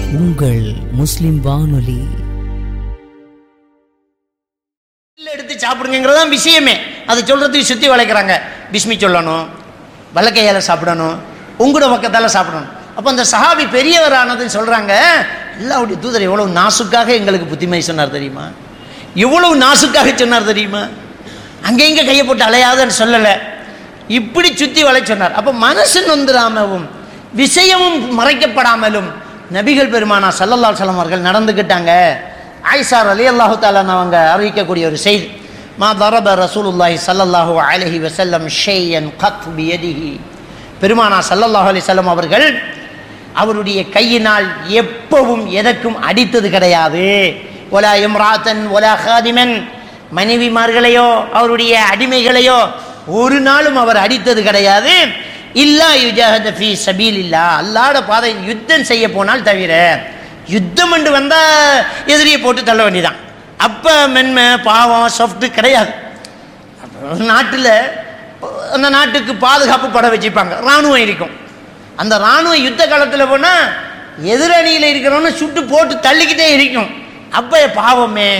உங்கள் முஸ்லிம் வானொலி இல்ல எடுத்து சாப்பிடுங்கிறது தான் விஷயமே அதை சொல்றதுக்கு சுத்தி வளைக்கிறாங்க பிஸ்மி சொல்லணும் வலக்கையால சாப்பிடணும் உங்களோட பக்கத்தால சாப்பிடணும் அப்போ அந்த சஹாபி பெரியவரானதுன்னு சொல்றாங்க அல்லாவுடைய தூதர் எவ்வளவு நாசுக்காக எங்களுக்கு புத்திமதி சொன்னார் தெரியுமா எவ்வளவு நாசுக்காக சொன்னார் தெரியுமா அங்கே இங்கே கையை போட்டு அலையாதன்னு சொல்லலை இப்படி சுத்தி வளை சொன்னார் அப்போ மனசு நொந்துராமவும் விஷயமும் மறைக்கப்படாமலும் நபிகள் பெருமானா சல்லல்லாஹு அலைஹி வஸல்லம் அவர்கள் நடந்துக்கிட்டாங்க ஆயிஷார் அலி அல்லாஹு தாலான் அவங்க அறிவிக்கக்கூடிய ஒரு செய்தி மா தரப ரசூலுல்லாஹி ஸல்லல்லாஹு அலைஹி வஸல்லம் ஷையன் கத் பியதிஹி பெருமானா சல்லல்லாஹு அலைஹி வஸல்லம் அவர்கள் அவருடைய கையினால் எப்பவும் எதற்கும் அடித்தது கிடையாது ஒலா இம்ராத்தன் ஒலா ஹாதிமன் மனைவிமார்களையோ அவருடைய அடிமைகளையோ ஒரு நாளும் அவர் அடித்தது கிடையாது இல்லா யுஜாஹத ஃபீ சபீல் இல்லா அல்லாட பாதை யுத்தம் செய்ய போனால் தவிர யுத்தம் என்று வந்தா எதிரியை போட்டு தள்ள வேண்டியதான் அப்ப மென்மை பாவம் சாஃப்ட் கிடையாது நாட்டில் அந்த நாட்டுக்கு பாதுகாப்பு பட வச்சிருப்பாங்க ராணுவம் இருக்கும் அந்த ராணுவம் யுத்த காலத்தில் போனால் எதிரணியில் இருக்கிறவன சுட்டு போட்டு தள்ளிக்கிட்டே இருக்கும் அப்போ பாவமே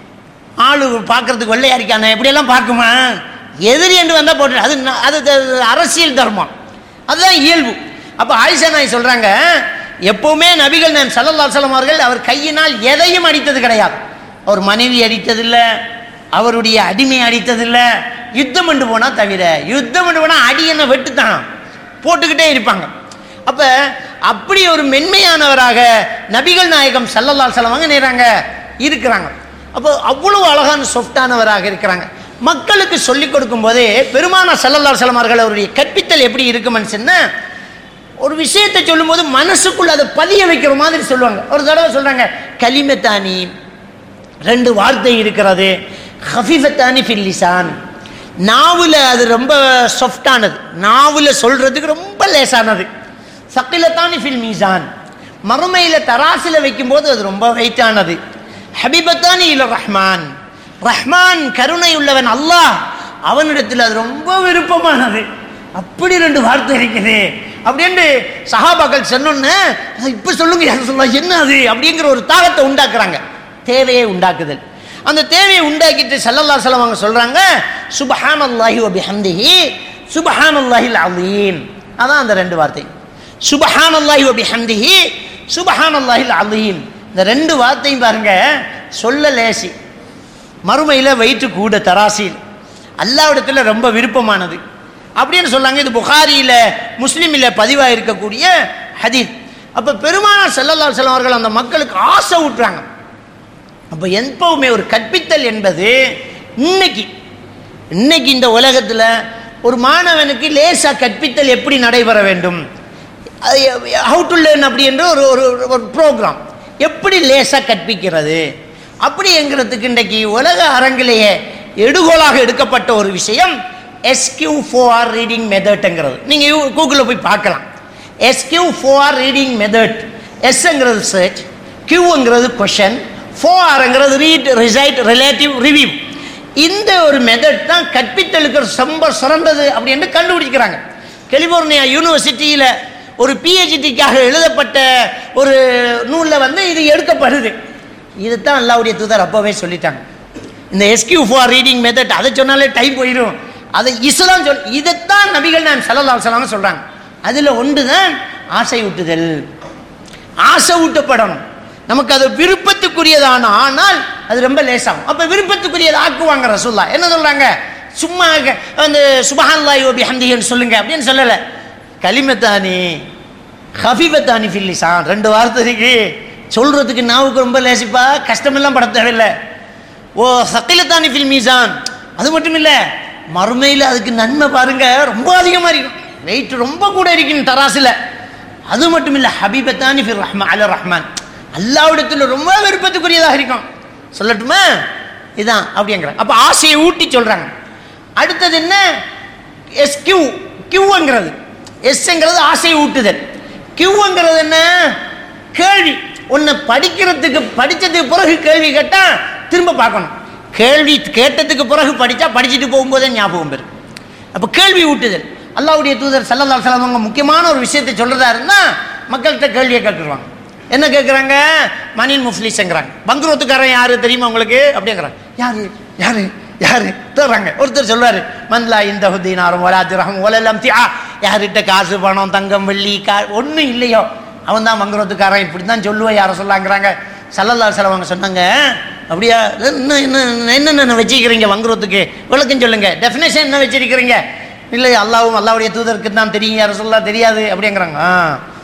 ஆளு பார்க்கறதுக்கு வெள்ளையா இருக்கானே இப்படியெல்லாம் பார்க்குமா எதிரி என்று வந்தால் போட்டு அது ந- அது த- அரசியல் தர்மம் அதுதான் இயல்பு அப்போ ஆயிஷா நாய் சொல்கிறாங்க எப்பவுமே நபிகள் நான் சல்லல்லா அலுவலம் அவர்கள் அவர் கையினால் எதையும் அடித்தது கிடையாது அவர் மனைவி அடித்ததில்லை அவருடைய அடிமை அடித்ததில்லை யுத்தம் பண்ணு போனால் தவிர யுத்தம் பண்ணு போனால் அடி என்ன வெட்டுத்தான் போட்டுக்கிட்டே இருப்பாங்க அப்போ அப்படி ஒரு மென்மையானவராக நபிகள் நாயகம் சல்லல்லா செலவங்க நேராங்க இருக்கிறாங்க அப்போ அவ்வளவு அழகான சொஃப்டானவராக இருக்கிறாங்க மக்களுக்கு சொல்லிக் கொடுக்கும் போதே பெருமான சல்லல்லா செலமார்கள் அவருடைய கற்பித்தல் எப்படி இருக்குமென்னு சொன்னா ஒரு விஷயத்தை சொல்லும்போது மனசுக்குள்ள அதை பதிய வைக்கிற மாதிரி சொல்லுவாங்க ஒரு தடவை சொல்றாங்க கலிமத்தானி ரெண்டு வார்த்தை இருக்கிறது ஹஃபிஃபத்தானி ஃபில் லிசான் நாவில் அது ரொம்ப சாஃப்டானது நாவில் சொல்றதுக்கு ரொம்ப லேசானது சக்கிலத்தானி ஃபில் மீசான் மறுமையில் தராசில் வைக்கும்போது அது ரொம்ப வெயிட்டானது ஹபிபத்தானி இல ரஹ்மான் ரஹ்மான் கருணை உள்ளவன் அல்லாஹ் அவனிடத்தில் அது ரொம்ப விருப்பமானது அப்படி ரெண்டு வார்த்தை இருக்குது அப்படின்னு சஹாபாக்கள் சொன்னோன்னு இப்போ சொல்லுங்க யார் சொல்லலாம் என்ன அது அப்படிங்கிற ஒரு தாகத்தை உண்டாக்குறாங்க தேவையை உண்டாக்குதல் அந்த தேவையை உண்டாக்கிட்டு சல்லல்லா சலம் அவங்க சொல்றாங்க சுபஹான் அல்லாஹி வபிஹம்திஹி சுபஹான் அல்லாஹில் அலீம் அதான் அந்த ரெண்டு வார்த்தை சுபஹான் அல்லாஹி வபிஹம்திஹி சுபஹான் அல்லாஹில் அலீம் இந்த ரெண்டு வார்த்தையும் பாருங்க சொல்ல லேசி மறுமையில் வயிற்று கூட தராசில் அல்லாவிடத்தில் ரொம்ப விருப்பமானது அப்படின்னு சொன்னாங்க இது புகாரியில் முஸ்லீமில் பதிவாக இருக்கக்கூடிய ஹதீத் அப்போ பெருமானார் ஸல்லல்லாஹு அலைஹி வஸல்லம் அவர்கள் அந்த மக்களுக்கு ஆசை ஊட்டுறாங்க அப்போ எப்பவுமே ஒரு கற்பித்தல் என்பது இன்னைக்கு இன்னைக்கு இந்த உலகத்தில் ஒரு மாணவனுக்கு லேசாக கற்பித்தல் எப்படி நடைபெற வேண்டும் ஹவு டு லேர்ன் அப்படி என்ற ஒரு ஒரு ஒரு ப்ரோக்ராம் எப்படி லேசாக கற்பிக்கிறது அப்படிங்கிறதுக்கு இன்றைக்கு உலக அரங்கிலேயே எடுகோலாக எடுக்கப்பட்ட ஒரு விஷயம் எஸ்கியூ ஃபோஆர் ரீடிங் மெத்தட்ங்கிறது நீங்கள் கூகுளில் போய் பார்க்கலாம் எஸ்கியூ ஃபோஆர் ரீடிங் மெத்தட் எஸ்ங்கிறது சர்ச் கியூங்கிறது கொஷன் ஃபோஆர்ங்கிறது ரீட் ரிசைட் ரிலேட்டிவ் ரிவ்யூ இந்த ஒரு மெத்தட் தான் கற்பித்தலுக்கு ரொம்ப சிறந்தது அப்படின்னு கண்டுபிடிக்கிறாங்க கலிபோர்னியா யூனிவர்சிட்டியில் ஒரு பிஹெச்டிக்காக எழுதப்பட்ட ஒரு நூலில் வந்து இது எடுக்கப்படுது இதுதான் அல்லாவுடைய தூதர் அப்போவே சொல்லிட்டாங்க இந்த எஸ்கியூ ஃபார் ரீடிங் மெத்தட் அதை சொன்னாலே டைம் போயிடும் அதை இஸ்லாம் சொல் இதைத்தான் நபிகள் நான் சல்லல்லாஹு அலைஹி வஸல்லம் சொல்கிறாங்க அதில் ஒன்று தான் ஆசை ஊட்டுதல் ஆசை ஊட்டப்படணும் நமக்கு அது விருப்பத்துக்குரியதான ஆனால் அது ரொம்ப லேசாகும் அப்போ விருப்பத்துக்குரியதை ஆக்குவாங்க ரசூல்லா என்ன சொல்கிறாங்க சும்மா க- அந்த சுபஹான்லாய் ஓபி ஹம்தின்னு சொல்லுங்க அப்படின்னு சொல்லலை கலிமத்தானி ஹஃபிபத்தானி ஃபில்லிசான் ரெண்டு வார்த்தை இருக்கு சொல்றதுக்கு நாவுக்கு ரொம்ப லேசிப்பா கஷ்டமெல்லாம் பட தேவையில்லை ஓ சக்கிலத்தானி ஃபில் மீசான் அது மட்டும் இல்லை மறுமையில் அதுக்கு நன்மை பாருங்க ரொம்ப அதிகமாக இருக்கும் வெயிட் ரொம்ப கூட இருக்கும் தராசில் அது மட்டும் இல்லை ஹபீபத்தானி ஃபிர் ரஹ்மா அல ரஹ்மான் அல்லாவிடத்தில் ரொம்ப விருப்பத்துக்குரியதாக இருக்கும் சொல்லட்டுமா இதான் அப்படிங்கிறாங்க அப்போ ஆசையை ஊட்டி சொல்கிறாங்க அடுத்தது என்ன எஸ் கியூ கியூங்கிறது எஸ்ங்கிறது ஆசையை ஊட்டுதல் கியூங்கிறது என்ன கேள்வி உன்னை படிக்கிறதுக்கு படித்ததுக்கு பிறகு கேள்வி கேட்டால் திரும்ப பார்க்கணும் கேள்வி கேட்டதுக்கு பிறகு படித்தா படிச்சுட்டு போகும்போதே ஞாபகம் பெறும் அப்போ கேள்வி ஊட்டுதல் அல்லாஹ்வுடைய தூதர் சல்லல்லாஹு அலைஹி வஸல்லம் அவங்க முக்கியமான ஒரு விஷயத்தை சொல்றதா இருந்தா மக்கள்கிட்ட கேள்வியை கேட்டுருவாங்க என்ன கேட்குறாங்க மணின் முஃப்லிஸ்ங்கிறாங்க பங்குரோத்துக்காரன் யாரு தெரியுமா உங்களுக்கு அப்படிங்கிறாங்க யாரு யாரு யாரு தர்றாங்க ஒருத்தர் சொல்றாரு மன்லா இந்த ஹுதீனாரும் ஒலா திரகம் ஒலெல்லாம் தியா யார்கிட்ட காசு பணம் தங்கம் வெள்ளி கா ஒன்றும் இல்லையோ அவன் தான் மங்குரோத்துக்காரன் இப்படி தான் சொல்லுவேன் யாரை சொல்லாங்கிறாங்க சல்லல்லா செலவங்க சொன்னாங்க அப்படியா என்ன என்ன என்னென்ன வச்சிருக்கிறீங்க வங்குறதுக்கு விளக்கம் சொல்லுங்க டெஃபினேஷன் என்ன வச்சிருக்கிறீங்க இல்லை அல்லாவும் அல்லாவுடைய தூதருக்கு தான் தெரியும் யாரும் சொல்ல தெரியாது அப்படிங்கிறாங்க ஆ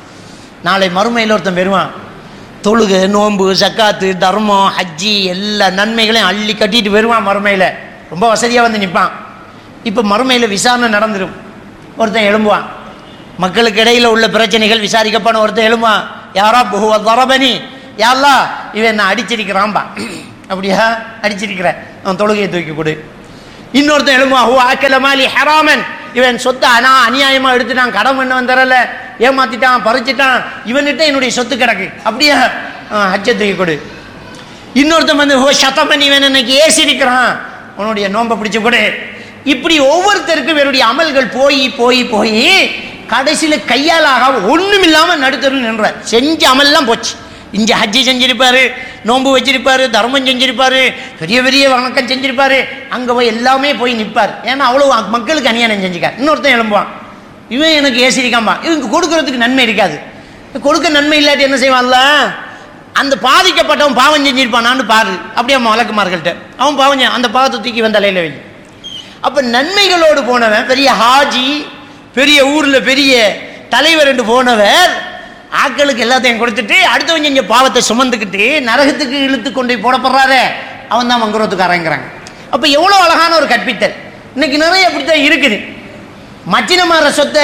நாளை மறுமையில் ஒருத்தன் வருவான் தொழுகை நோன்பு சக்காத்து தர்மம் ஹஜ்ஜி எல்லா நன்மைகளையும் அள்ளி கட்டிட்டு வருவான் மறுமையில் ரொம்ப வசதியாக வந்து நிற்பான் இப்போ மறுமையில் விசாரணை நடந்துடும் ஒருத்தன் எழும்புவான் மக்களுக்கு இடையில் உள்ள பிரச்சனைகள் விசாரிக்கப்பன ஒருத்தன் எழும்புவான் யாரா புகுவ தரபனி யாரா இவன் என்ன அடிச்சிருக்கிறான்பா அப்படியா அடிச்சிருக்கிற அவன் தொழுகையை தூக்கி கொடு இன்னொருத்தன் எழுமா ஹூ ஆக்கல மாலி ஹராமன் இவன் சொத்தை அனா அநியாயமா எடுத்துட்டான் கடன் பண்ண வந்தரல ஏமாத்திட்டான் பறிச்சிட்டான் இவன்கிட்ட என்னுடைய சொத்து கிடக்கு அப்படியா ஹஜ்ஜை தூக்கி கொடு இன்னொருத்தன் வந்து ஹோ சத்தமன் இவன் இன்னைக்கு ஏசி இருக்கிறான் உன்னுடைய நோன்பை பிடிச்சு கொடு இப்படி ஒவ்வொருத்தருக்கும் இவருடைய அமல்கள் போய் போய் போய் கடைசியில் கையால் ஆக ஒன்றும் இல்லாமல் நடுத்தரும் நின்றார் செஞ்ச அமல்லாம் போச்சு இங்கே ஹஜ்ஜி செஞ்சிருப்பாரு நோன்பு வச்சிருப்பாரு தர்மம் செஞ்சிருப்பாரு பெரிய பெரிய வணக்கம் செஞ்சிருப்பாரு அங்கே போய் எல்லாமே போய் நிற்பார் ஏன்னா அவ்வளோ மக்களுக்கு அநியாயம் செஞ்சுக்கார் இன்னொருத்தன் எழும்புவான் இவன் எனக்கு ஏசிரிக்காம்பா இவங்க கொடுக்கறதுக்கு நன்மை இருக்காது கொடுக்க நன்மை இல்லாட்டி என்ன செய்வான்ல அந்த பாதிக்கப்பட்டவன் பாவம் செஞ்சிருப்பானான்னு பாரு அப்படியே வழக்குமார்கள்ட்ட அவன் பாவம் செஞ்ச- அந்த பாவத்தை தூக்கி வந்த தலையில் வை அப்போ நன்மைகளோடு போனவன் பெரிய ஹாஜி பெரிய ஊரில் பெரிய தலைவர் என்று போனவர் ஆட்களுக்கு எல்லாத்தையும் கொடுத்துட்டு அடுத்தவன் செஞ்ச பாவத்தை சுமந்துக்கிட்டு நரகத்துக்கு இழுத்து கொண்டு போய் போடப்படுறாரே அவன் தான் மங்குறத்துக்காரங்கிறாங்க அப்போ எவ்வளோ அழகான ஒரு கற்பித்தல் இன்னைக்கு நிறைய அப்படித்தான் இருக்குது மச்சினமார சொத்தை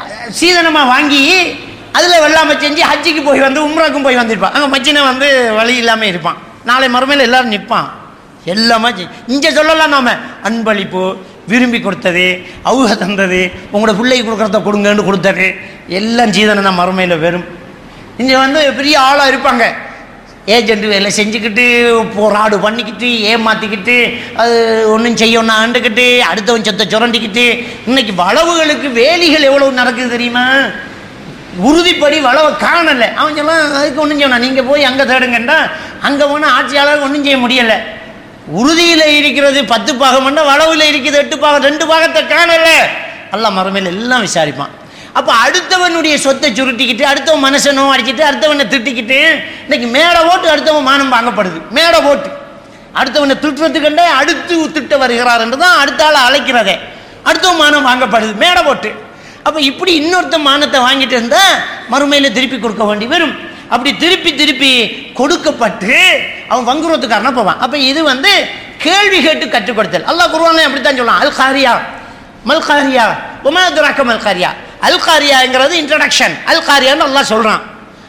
சீதனமாக வாங்கி அதில் வெள்ளாமை செஞ்சு ஹஜ்ஜிக்கு போய் வந்து உம்ராக்கும் போய் வந்திருப்பான் அங்கே மச்சினை வந்து வழி இல்லாமல் இருப்பான் நாளை மறுமையில் எல்லாரும் நிற்பான் எல்லாமே இங்கே சொல்லலாம் நாம அன்பளிப்பு விரும்பி கொடுத்தது அவுக தந்தது உங்களோட பிள்ளைக்கு கொடுக்குறத கொடுங்கன்னு கொடுத்தது எல்லாம் சீதனம் தான் மறுமையில் வரும் இங்கே வந்து பெரிய ஆளாக இருப்பாங்க ஏஜென்ட் வேலை செஞ்சுக்கிட்டு போராடு பண்ணிக்கிட்டு ஏமாற்றிக்கிட்டு அது ஒன்றும் செய்யணும் ஆண்டுக்கிட்டு அடுத்தவன் சொத்தை சுரண்டிக்கிட்டு இன்னைக்கு வளவுகளுக்கு வேலிகள் எவ்வளவு நடக்குது தெரியுமா உறுதிப்படி வளவை காணலை அவன் சொல்லலாம் அதுக்கு ஒன்றும் செய்யணும் நீங்கள் போய் அங்கே தேடுங்கண்டா அங்கே போனால் ஆட்சியாளர் ஒன்றும் செய்ய முடியலை உறுதியில் இருக்கிறது பத்து பாகம்னா வளவில் இருக்குது எட்டு பாகம் ரெண்டு பாகத்தை காணலை எல்லாம் மறுமையில் எல்லாம் விசாரிப்பான் அப்போ அடுத்தவனுடைய சொத்தை சுருட்டிக்கிட்டு அடுத்தவன் மனசனோ அடிச்சிட்டு அடுத்தவனை திட்டிக்கிட்டு இன்னைக்கு மேடை ஓட்டு அடுத்தவன் மானம் வாங்கப்படுது மேடை ஓட்டு அடுத்தவனை திட்டுறதுக்கண்டே அடுத்து திட்ட வருகிறார் என்று தான் அடுத்த ஆளை அழைக்கிறதே அடுத்தவன் மானம் வாங்கப்படுது மேடை ஓட்டு அப்போ இப்படி இன்னொருத்த மானத்தை வாங்கிட்டு இருந்தா மறுமையில் திருப்பி கொடுக்க வேண்டி வரும் அப்படி திருப்பி திருப்பி கொடுக்கப்பட்டு அவன் வங்குறதுக்காரனா போவான் அப்போ இது வந்து கேள்வி கேட்டு கற்றுக் கொடுத்தல் அல்லாஹ் குருவானே அப்படித்தான் சொல்லலாம் அல் காரியா மல் காரியா உமா துராக்க மல் காரியா அல் காரியாங்கிறது இன்ட்ரடக்ஷன் அல் காரியான்னு அல்லாஹ் சொல்றான்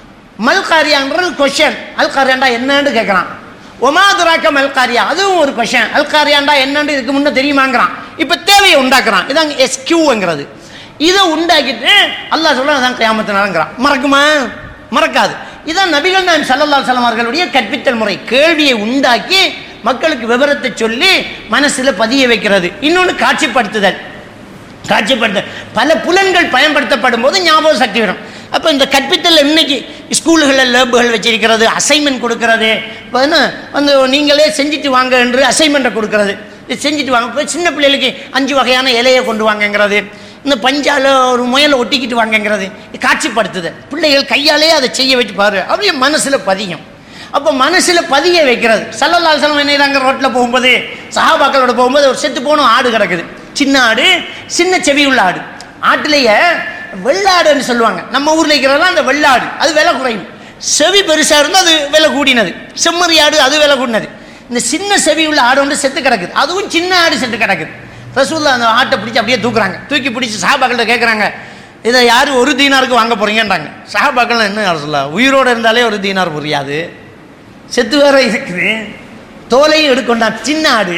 மல் காரியான்றது கொஷன் அல் காரியாண்டா என்னன்னு கேட்குறான் ஒமாதுராக்க மல் காரியா அதுவும் ஒரு கொஷன் அல் காரியாண்டா என்னன்னு இதுக்கு முன்ன தெரியுமாங்கிறான் இப்போ தேவையை உண்டாக்குறான் இதான் எஸ்கியூங்கிறது இதை உண்டாக்கிட்டு அல்லாஹ் சொல்ல அதான் கியாமத்து நடங்கிறான் மறக்குமா மறக்காது இதான் நபிகள் நான் சல்லல்லா சலம் அவர்களுடைய கற்பித்தல் முறை கேள்வியை உண்டாக்கி மக்களுக்கு விவரத்தை சொல்லி மனசுல பதிய வைக்கிறது இன்னொன்று காட்சிப்படுத்துதல் காட்சிப்படுத்த பல புலன்கள் பயன்படுத்தப்படும் போது ஞாபக சக்தி வரும் அப்போ இந்த கற்பித்தல் இன்னைக்கு ஸ்கூல்களில் லேபுகள் வச்சிருக்கிறது அசைன்மெண்ட் கொடுக்கறது இப்போ என்ன வந்து நீங்களே செஞ்சுட்டு வாங்க என்று அசைன்மெண்ட்டை கொடுக்கறது இது செஞ்சுட்டு வாங்க இப்போ சின்ன பிள்ளைகளுக்கு அஞ்சு வகையான இலையை கொண்டு வாங்கங்கிறது இந்த பஞ்சால ஒரு முயலை ஒட்டிக்கிட்டு வாங்கங்கிறது இது காட்சிப்படுத்துதல் பிள்ளைகள் கையாலே அதை செய்ய வச்சு பாரு அப்படியே மனசில் பதியும் அப்போ மனசில் பதிய வைக்கிறது சல்லல்லாஹு அலைஹி வஸல்லம் என்ன செய்றாங்க ரோட்டில் போகும்போது சஹாபாக்களோட போகும்போது ஒரு செத்து போன ஆடு கிடக்குது சின்ன ஆடு சின்ன செவி உள்ள ஆடு ஆட்டுலேயே வெள்ளாடுன்னு சொல்லுவாங்க நம்ம ஊரில் இருக்கிறதெல்லாம் அந்த வெள்ளாடு அது விலை குறையும் செவி பெருசாக இருந்தால் அது விலை கூடினது செம்மறி ஆடு அது விலை கூடினது இந்த சின்ன செவி உள்ள ஆடு ஒன்று செத்து கிடக்குது அதுவும் சின்ன ஆடு செத்து கிடக்குது ரசூல்லா அந்த ஆட்டை பிடிச்சி அப்படியே தூக்குறாங்க தூக்கி பிடிச்சி சஹாபாக்கள்கிட்ட கேட்குறாங்க இதை யார் ஒரு தீனாருக்கு வாங்க போறீங்கன்றாங்க சஹாபாக்கள் என்ன சொல்ல உயிரோடு இருந்தாலே ஒரு தீனார் புரியாது செத்து வேற இருக்குது தோலையும் எடுக்கொண்டா சின்ன ஆடு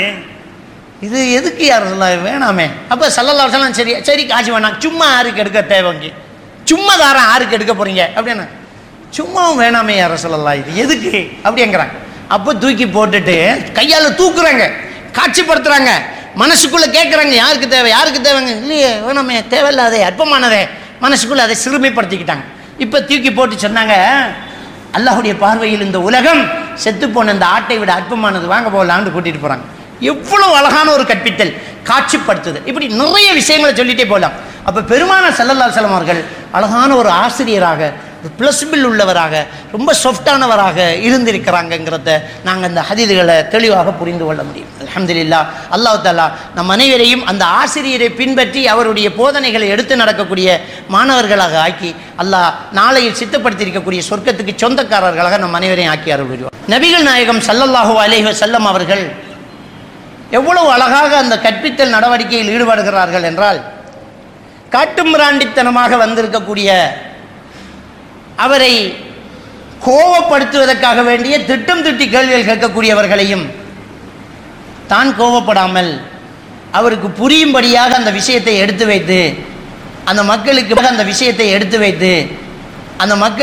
இது எதுக்கு யார் சொல்ல வேணாமே அப்போ சல்லல்லா சொல்லலாம் சரி சரி காசு வேணாம் சும்மா ஆறுக்கு எடுக்க தேவைங்க சும்மா தாரம் ஆறுக்கு எடுக்க போறீங்க அப்படின்னா சும்மாவும் வேணாமே யார சொல்லலாம் இது எதுக்கு அப்படிங்கிறாங்க அப்போ தூக்கி போட்டுட்டு கையால் தூக்குறாங்க காட்சிப்படுத்துறாங்க மனசுக்குள்ள கேட்குறாங்க யாருக்கு தேவை யாருக்கு தேவைங்க இல்லையே வேணாமே தேவையில்லாதே அற்பமானதே மனசுக்குள்ள அதை சிறுமைப்படுத்திக்கிட்டாங்க இப்போ தூக்கி போட்டு சொன்னாங்க அல்லாஹ்வுடைய பார்வையில் இந்த உலகம் செத்துப்போன இந்த ஆட்டை விட அற்பமானது வாங்க போகலான்னு கூட்டிட்டு போறாங்க எவ்வளவு அழகான ஒரு கற்பித்தல் காட்சிப்படுத்துது இப்படி நிறைய விஷயங்களை சொல்லிட்டே போகலாம் அப்ப பெருமான சல்லல்லா செல்லம் அவர்கள் அழகான ஒரு ஆசிரியராக பிளஸ்பிள் உள்ளவராக ரொம்ப சொஃப்டானவராக இருந்திருக்கிறாங்கங்கிறத நாங்கள் அந்த ஹதீதுகளை தெளிவாக புரிந்து கொள்ள முடியும் அல்ஹம்துலில்லா அல்லாஹ் தாலா நம் அனைவரையும் அந்த ஆசிரியரை பின்பற்றி அவருடைய போதனைகளை எடுத்து நடக்கக்கூடிய மாணவர்களாக ஆக்கி அல்லாஹ் நாளையில் சித்தப்படுத்தியிருக்கக்கூடிய சொர்க்கத்துக்கு சொந்தக்காரர்களாக நம் அனைவரையும் ஆக்கி அருள் புரிவார் நபிகள் நாயகம் சல்லல்லாஹு அலைஹி வஸல்லம் அவர்கள் எவ்வளவு அழகாக அந்த கற்பித்தல் நடவடிக்கையில் ஈடுபடுகிறார்கள் என்றால் காட்டுமிராண்டித்தனமாக வந்திருக்கக்கூடிய அவரை கோவப்படுத்துவதற்காக வேண்டிய திட்டம் திட்டி கேள்விகள் கேட்கக்கூடியவர்களையும் தான் கோவப்படாமல் அவருக்கு புரியும்படியாக அந்த விஷயத்தை எடுத்து வைத்து அந்த மக்களுக்கு அந்த விஷயத்தை எடுத்து வைத்து அந்த மக்கள்